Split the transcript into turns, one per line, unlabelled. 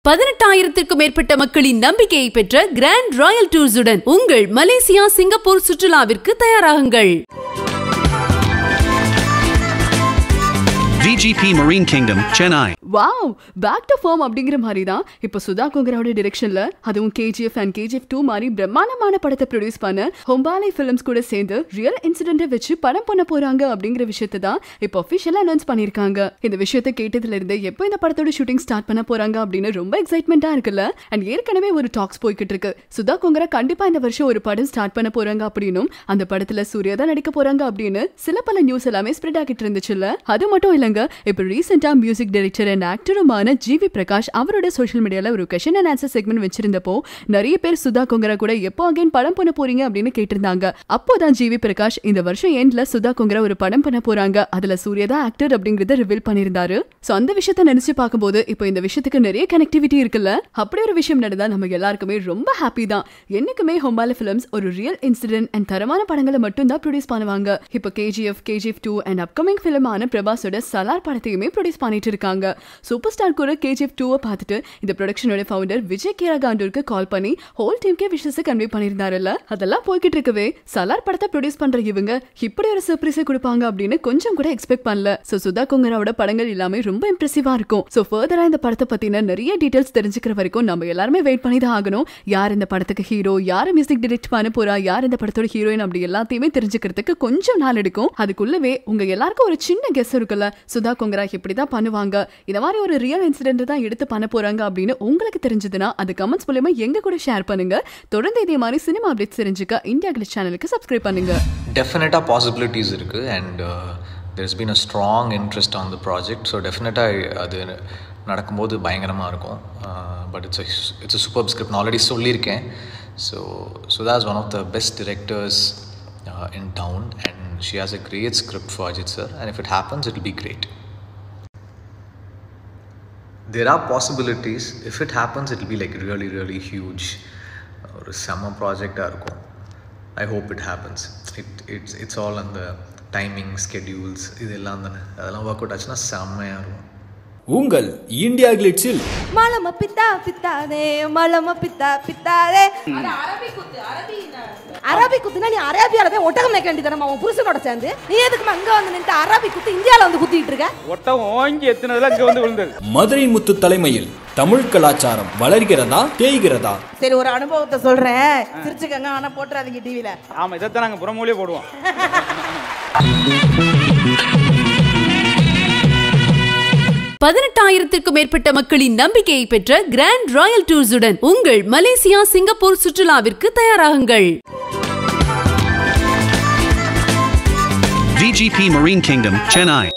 பதினெட்டாயிரத்திற்கும் மேற்பட்ட மக்களின் நம்பிக்கையை பெற்ற கிராண்ட் ராயல் டூர்ஸுடன் உங்கள் மலேசியா சிங்கப்பூர் சுற்றுலாவிற்கு தயாராகுங்கள்
VGP Marine Kingdom, Chennai.
Wow back to form அப்படிங்கிற மாதிரி தான் இப்போ சுதா கோங்கராவோட டிரெக்ஷன்ல அதுவும் கேஜிஎஃப் அண்ட் கேஜிஎஃப் டூ மாதிரி பிரம்மாண்டமான படத்தை ப்ரொடியூஸ் பண்ண ஹொம்பாலை ஃபிலிம்ஸ் கூட சேர்ந்து ரியல் இன்சிடென்ட்டை வச்சு படம் பண்ண போறாங்க அப்படிங்கிற விஷயத்தை தான் இப்போ அஃபிஷியலா அனௌன்ஸ் பண்ணிருக்காங்க இந்த விஷயத்தை கேட்டதுல இருந்து எப்போ இந்த படத்தோட ஷூட்டிங் ஸ்டார்ட் பண்ண போறாங்க அப்படின்னு ரொம்ப எக்ஸைட்மெண்டா இருக்குல்ல அண்ட் ஏற்கனவே ஒரு டாக்ஸ் போய்கிட்டு இருக்கு சுதா கோங்கரா கண்டிப்பா இந்த வருஷம் ஒரு படம் ஸ்டார்ட் பண்ண போறாங்க அப்படின்னும் அந்த படத்துல சூர்யா தான் நடிக்க போறாங்க அப்படின்னு சில பல நியூஸ் எல்லாமே ஸ்ப்ரெட் ஆகிட்டு இருந்துச்சுல்ல அது மட்டும் இல்லைங்க இப்போ ரீசெண்டா மியூசிக் டைரக்டர் அண்ட் ஆக்டருமான ஜிவி பிரகாஷ் அவரோட சோஷியல் மீடியால ஒரு கொஷன் அண்ட் ஆன்சர் செக்மெண்ட் வச்சிருந்தப்போ நிறைய பேர் சுதா கொங்கரா கூட எப்போ அகைன் படம் பண்ண போறீங்க அப்படின்னு கேட்டிருந்தாங்க அப்போதான் ஜிவி பிரகாஷ் இந்த வருஷம் எண்ட்ல சுதா கொங்கரா ஒரு படம் பண்ண போறாங்க அதுல சூர்யா தான் ஆக்டர் அப்படிங்கறத ரிவீல் பண்ணியிருந்தாரு சோ அந்த விஷயத்த நினைச்சு பார்க்கும்போது இப்போ இந்த விஷயத்துக்கு நிறைய கனெக்டிவிட்டி இருக்குல்ல அப்படி ஒரு விஷயம் நடந்தா நம்ம எல்லாருக்குமே ரொம்ப ஹாப்பி தான் என்னைக்குமே ஹொம்பால பிலிம்ஸ் ஒரு ரியல் இன்சிடென்ட் அண்ட் தரமான படங்களை மட்டும் தான் ப்ரொடியூஸ் பண்ணுவாங்க இப்போ KGF KGF two and upcoming ஃபிலிமான பிரபாஸோட சலார் படத்தையுமே ப்ரொடியூஸ் பண்ணிட்டு இருக்காங்க சூப்பர் ஸ்டார் கூட கேஜிஎஃப் டூவை பார்த்துட்டு இந்த ப்ரொடக்ஷனோட ஃபவுண்டர் விஜய் கேரா காண்டூருக்கு கால் பண்ணி ஹோல் டீம்க்கே விஷஸ் கன்வே பண்ணியிருந்தாருல்ல அதெல்லாம் போய்கிட்டு இருக்கவே சலார் படத்தை ப்ரொடியூஸ் பண்ற இவங்க இப்படி ஒரு சர்ப்ரைஸை கொடுப்பாங்க அப்படின்னு கொஞ்சம் கூட எக்ஸ்பெக்ட் பண்ணல சோ சுதா கொங்கராவோட படங்கள் எல்லாமே ரொம்ப இம்ப்ரெசிவா இருக்கும் சோ ஃபர்தரா இந்த படத்தை பத்தின நிறைய டீடைல்ஸ் தெரிஞ்சுக்கிற வரைக்கும் நம்ம எல்லாருமே வெயிட் பண்ணி தான் ஆகணும் யார் இந்த படத்துக்கு ஹீரோ யார் மியூசிக் டைரக்ட் பண்ண போறா யார் இந்த படத்தோட ஹீரோயின் அப்படி எல்லாத்தையுமே தெரிஞ்சுக்கிறதுக்கு கொஞ்சம் நாள் எடுக்கும் அதுக்குள்ளவே உங்க எல்லாருக்கும் ஒரு சின்ன கெஸ் இருக்குல்ல சுதா கொங்கரா இப்படிதான் பண்ணுவாங்க இந்த மாதிரி ஒரு ரியல் இன்சிடென்ட் தான் எடுத்து பண்ண போறாங்க அப்படின்னு உங்களுக்கு தெரிஞ்சதுன்னா அது கமெண்ட்ஸ் மூலமா எங்க கூட ஷேர் பண்ணுங்க தொடர்ந்து இதே மாதிரி சினிமா அப்டேட்ஸ் தெரிஞ்சுக்க இந்தியா கிளிச் சேனலுக்கு சப்ஸ்கிரைப் பண்ணுங்க
டெஃபினட்டாக பாசிபிலிட்டிஸ் இருக்குது and there's been a strong interest on the project so டெஃபினட்டாக அது நடக்கும்போது பயங்கரமாக இருக்கும் but it's it's super script நான் ஆல்ரெடி சொல்லியிருக்கேன் so Sudha is one of the best directors in town and she has a great script for Ajith sir and if it happens it be great there are possibilities if it happens it will be like really really huge ஒரு செம்ம ப்ராஜெக்டாக இருக்கும் I hope it happens it it's it's all அந்த timing schedules இதெல்லாம் தானே அதெல்லாம் work out ஆச்சுன்னா செம்மையாக இருக்கும்
உங்கள் இந்தியா கிளிட்ஸில்
மலம பித்தா பித்தாதே மலம பித்தா பித்தாதே அரபி குத்துனா நீ அரேபியால போய் ஒட்டகம் மேய்க்க வேண்டியதானே உன் புருஷனோட சேர்ந்து நீ எதுக்குமா இங்க வந்து நின்று அரபி குத்து இந்தியால வந்து குத்திட்டு இருக்க
ஒட்டகம் ஓங்கி எத்தினதுல இங்க வந்து விழுந்தது
மதுரை முத்து தலைமையில் தமிழ் கலாச்சாரம் வளர்கிறதா தேய்கிறதா
சரி ஒரு அனுபவத்தை சொல்றேன் சிரிச்சுக்கங்க ஆனா போட்டுறாதீங்க டிவில
ஆமா இதைத்தான் நாங்க புறமொழியே போடுவோம்
பதினெட்டாயிரத்திற்கும் மேற்பட்ட மக்களின் நம்பிக்கையை பெற்ற கிராண்ட் ராயல் டூர்ஸுடன் உங்கள் மலேசியா சிங்கப்பூர் சுற்றுலாவிற்கு தயாராகுங்கள்
VGP Marine Kingdom, Chennai.